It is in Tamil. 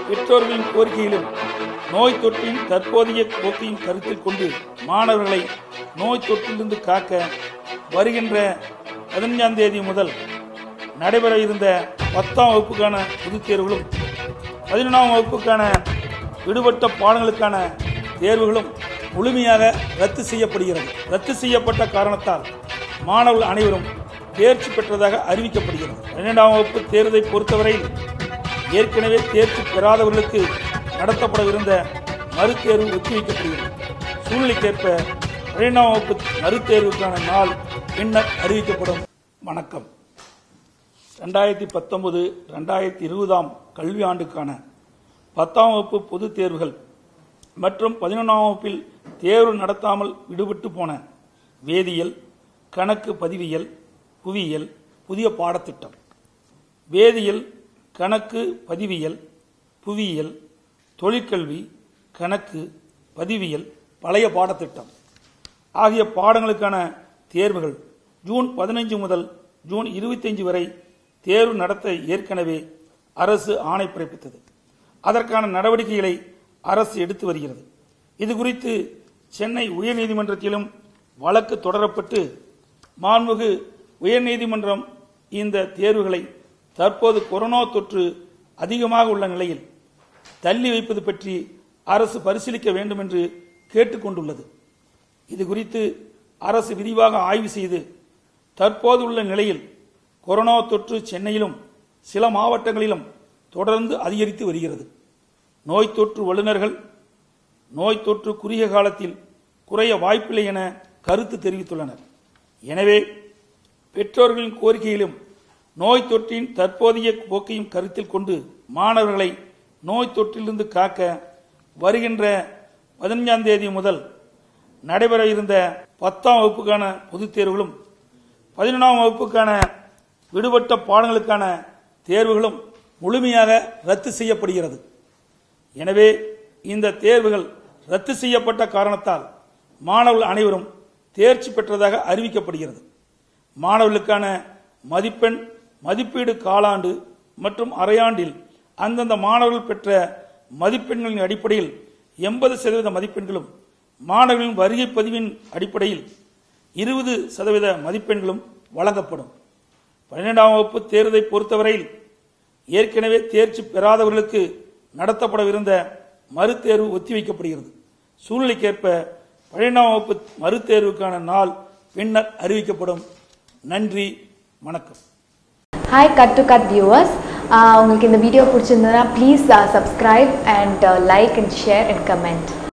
பெற்றோர்களின் கோரிக்கையிலும் நோய் தொற்றின் தற்போதைய போக்கையும் கருத்தில் கொண்டு மாணவர்களை நோய் தொற்றிலிருந்து காக்க வருகின்ற பதினஞ்சாம் தேதி முதல் நடைபெற இருந்த பத்தாம் வகுப்புக்கான பொதுத் தேர்வுகளும் பதினொன்றாம் வகுப்புக்கான விடுபட்ட பாடங்களுக்கான தேர்வுகளும் முழுமையாக ரத்து செய்யப்படுகிறது ரத்து செய்யப்பட்ட காரணத்தால் மாணவர்கள் அனைவரும் தேர்ச்சி பெற்றதாக அறிவிக்கப்படுகிறது பன்னிரெண்டாம் வகுப்பு தேர்வை பொறுத்தவரையில் ஏற்கனவே தேர்ச்சி பெறாதவர்களுக்கு நடத்தப்படவிருந்த மறுதேர்வு ஒத்திவைக்கப்படுகிறது சூழ்நிலைக்கேற்ப பன்னிரெண்டாம் வகுப்பு மறுதேர்வுக்கான நாள் பின்னர் அறிவிக்கப்படும் வணக்கம் ரெண்டாயிரத்தி பத்தொன்பது ரெண்டாயிரத்தி இருபதாம் கல்வி ஆண்டுக்கான பத்தாம் வகுப்பு பொதுத் தேர்வுகள் மற்றும் பதினொன்றாம் வகுப்பில் தேர்வு நடத்தாமல் விடுபட்டு போன வேதியியல் கணக்கு பதிவியல் புவியியல் புதிய பாடத்திட்டம் வேதியியல் கணக்கு பதிவியல் புவியியல் தொழிற்கல்வி கணக்கு பதிவியல் பழைய பாடத்திட்டம் ஆகிய பாடங்களுக்கான தேர்வுகள் ஜூன் பதினைஞ்சு முதல் ஜூன் இருபத்தைந்து வரை தேர்வு நடத்த ஏற்கனவே அரசு ஆணை பிறப்பித்தது அதற்கான நடவடிக்கைகளை அரசு எடுத்து வருகிறது இது குறித்து சென்னை உயர்நீதிமன்றத்திலும் வழக்கு தொடரப்பட்டு மாண்புமிகு உயர்நீதிமன்றம் இந்த தேர்வுகளை தற்போது கொரோனா தொற்று அதிகமாக உள்ள நிலையில் தள்ளி வைப்பது பற்றி அரசு பரிசீலிக்க வேண்டும் என்று கேட்டுக்கொண்டுள்ளது இது குறித்து அரசு விரிவாக ஆய்வு செய்து தற்போது உள்ள நிலையில் கொரோனா தொற்று சென்னையிலும் சில மாவட்டங்களிலும் தொடர்ந்து அதிகரித்து வருகிறது நோய் தொற்று வல்லுநர்கள் நோய் தொற்று குறுகிய காலத்தில் குறைய வாய்ப்பில்லை என கருத்து தெரிவித்துள்ளனர் எனவே பெற்றோர்களின் கோரிக்கையிலும் நோய் தொற்றின் தற்போதைய போக்கையும் கருத்தில் கொண்டு மாணவர்களை நோய் தொற்றிலிருந்து காக்க வருகின்ற பதினஞ்சாம் தேதி முதல் நடைபெற இருந்த பத்தாம் வகுப்புக்கான பொதுத் தேர்வுகளும் பதினொன்றாம் வகுப்புக்கான விடுபட்ட பாடங்களுக்கான தேர்வுகளும் முழுமையாக ரத்து செய்யப்படுகிறது எனவே இந்த தேர்வுகள் ரத்து செய்யப்பட்ட காரணத்தால் மாணவர்கள் அனைவரும் தேர்ச்சி பெற்றதாக அறிவிக்கப்படுகிறது மாணவர்களுக்கான மதிப்பெண் மதிப்பீடு காலாண்டு மற்றும் அரையாண்டில் அந்தந்த மாணவர்கள் பெற்ற மதிப்பெண்களின் அடிப்படையில் எண்பது சதவீத மதிப்பெண்களும் மாணவர்களின் வருகை பதிவின் அடிப்படையில் இருபது சதவீத மதிப்பெண்களும் வழங்கப்படும் பன்னிரெண்டாம் வகுப்பு தேர்வை பொறுத்தவரையில் ஏற்கனவே தேர்ச்சி பெறாதவர்களுக்கு நடத்தப்படவிருந்த மறுதேர்வு ஒத்திவைக்கப்படுகிறது சூழ்நிலைக்கேற்ப பன்னிரெண்டாம் வகுப்பு மறுதேர்வுக்கான நாள் பின்னர் அறிவிக்கப்படும் நன்றி வணக்கம் hi cut to cut viewers உங்களுக்கு இந்த வீடியோ பிடிச்சிருந்ததுன்னா please subscribe and like and share and comment